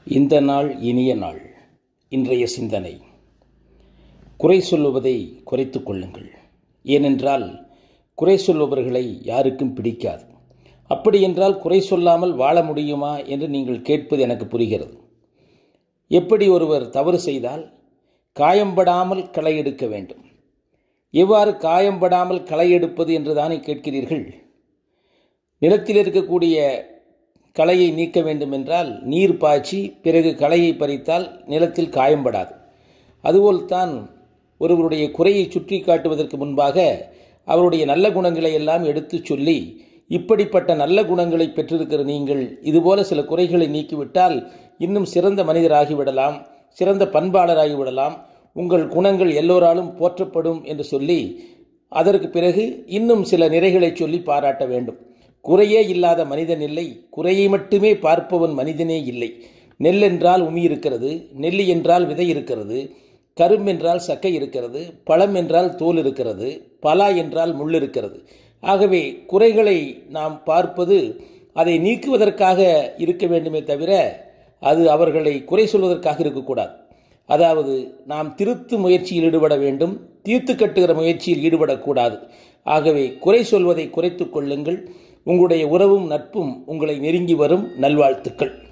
இந்த நாள் இனிய நாள் இன்றைய சிந்தனை குறை சொல்லுவதை குறைத்துக் கொள்ளுங்கள் ஏனென்றால் குறை சொல்பவர்களை யாருக்கும் பிடிக்காது அப்படியென்றால் குறை சொல்லாமல் வாழ முடியுமா என்று நீங்கள் கேட்பது எனக்கு புரிகிறது எப்படி ஒருவர் தவறு செய்தால் காயம்படாமல் களை எடுக்க வேண்டும் எவ்வாறு காயம்படாமல் களை எடுப்பது என்று தானே கேட்கிறீர்கள் நிலத்தில் இருக்கக்கூடிய களையை நீக்க வேண்டும் என்றால் நீர் பாய்ச்சி பிறகு களையை பறித்தால் நிலத்தில் காயம்படாது அதுபோல்தான் ஒருவருடைய குறையை சுற்றி காட்டுவதற்கு முன்பாக அவருடைய நல்ல குணங்களை எல்லாம் எடுத்துச் சொல்லி இப்படிப்பட்ட நல்ல குணங்களை பெற்றிருக்கிற நீங்கள் இதுபோல சில குறைகளை நீக்கிவிட்டால் இன்னும் சிறந்த மனிதராகிவிடலாம் சிறந்த பண்பாளராகிவிடலாம் உங்கள் குணங்கள் எல்லோராலும் போற்றப்படும் என்று சொல்லி அதற்கு பிறகு இன்னும் சில நிறைகளை சொல்லி பாராட்ட வேண்டும் குறையே இல்லாத மனிதன் இல்லை குறையை மட்டுமே பார்ப்பவன் மனிதனே இல்லை நெல் என்றால் உமி இருக்கிறது நெல்லி என்றால் விதை இருக்கிறது கரும் என்றால் சக்கை இருக்கிறது பழம் என்றால் தோல் இருக்கிறது பலா என்றால் முள் இருக்கிறது ஆகவே குறைகளை நாம் பார்ப்பது அதை நீக்குவதற்காக இருக்க வேண்டுமே தவிர அது அவர்களை குறை சொல்வதற்காக இருக்கக்கூடாது அதாவது நாம் திருத்து முயற்சியில் ஈடுபட வேண்டும் தீர்த்து கட்டுகிற முயற்சியில் ஈடுபடக்கூடாது ஆகவே குறை சொல்வதை குறைத்துக் கொள்ளுங்கள் உங்களுடைய உறவும் நட்பும் உங்களை நெருங்கி வரும் நல்வாழ்த்துக்கள்